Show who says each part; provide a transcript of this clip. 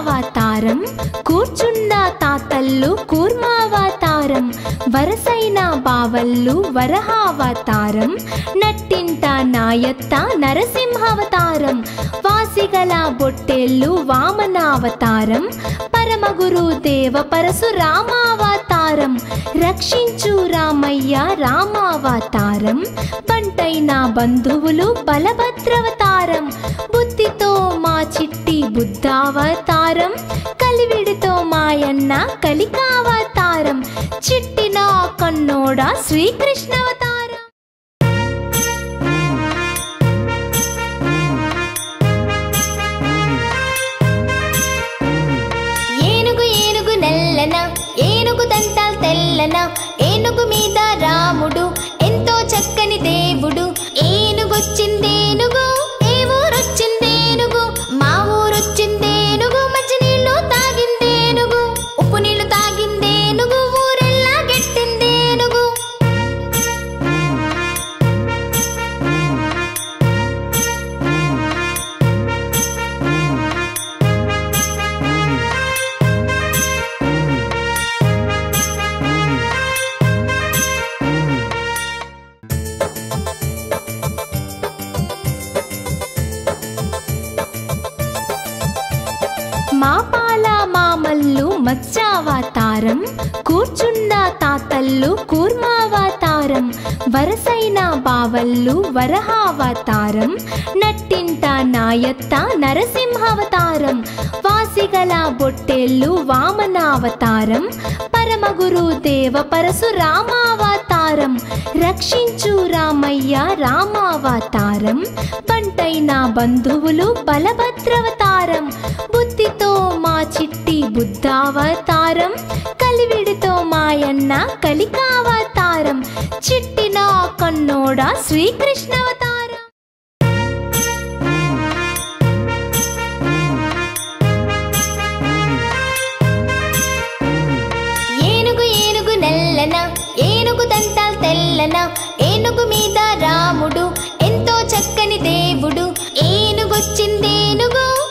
Speaker 1: రామావతారం కూర్చున్న తాతల్లు కూర్మావతారం వరసైన బావల్లు వరహావతారం నట్టింట నాయత్త నరసింహావతారం వాసిగల బొట్టెల్లు వామనావతారం పరమగురు దేవ పరశురామావతారం రక్షించు రామయ్య రామావతారం బంటైన బంధువులు బలభద్రవతారం బుద్ధితో మా చిట్టి బుద్ధావతారం కలివిడితో మాయన్న కలికావతారం చిట్టిన కన్నోడ శ్రీకృష్ణవతారం
Speaker 2: ఏనుగు ఏనుగు నల్లన ఏనుగు దంతాల్ తెల్లన ఏనుగు మీద రాముడు ఎంతో చక్కని దేవుడు ఏనుగొచ్చిందేనుగు ఏ ఊరొచ్చిందేనుగు మా ఊరొచ్చిందేనుగు మంచి నీళ్లు తాగిందేనుగు ఉప్పు నీళ్లు తాగిందేనుగు ఊరెల్లా గెట్టిందేనుగు
Speaker 1: మా పాల మామల్లు మత్స్యావతారం కూర్చున్న తాతల్లు కూర్మావతారం వరసైన బావల్లు వరహావతారం నట్టింట నాయత్త నరసింహావతారం వాసిగల బొట్టెల్లు వామనావతారం పరమగురు దేవ పరశురామావతారం రక్షించు రామయ్య రామావతారం బంటైన బంధువులు బలభద్రవతారం బుద్ధితో మా చిట్టి బుద్ధావతారం కలివిడితో మాయన్న కలికావతారం చిట్టిన కన్నోడ శ్రీకృష్ణవతారం
Speaker 2: ఏనుగు ఏనుగు నల్లన ఏనుగు దంతాల్ తెల్లన ఏనుగు మీద రాముడు ఎంతో చక్కని దేవుడు ఏనుగొచ్చిందేనుగు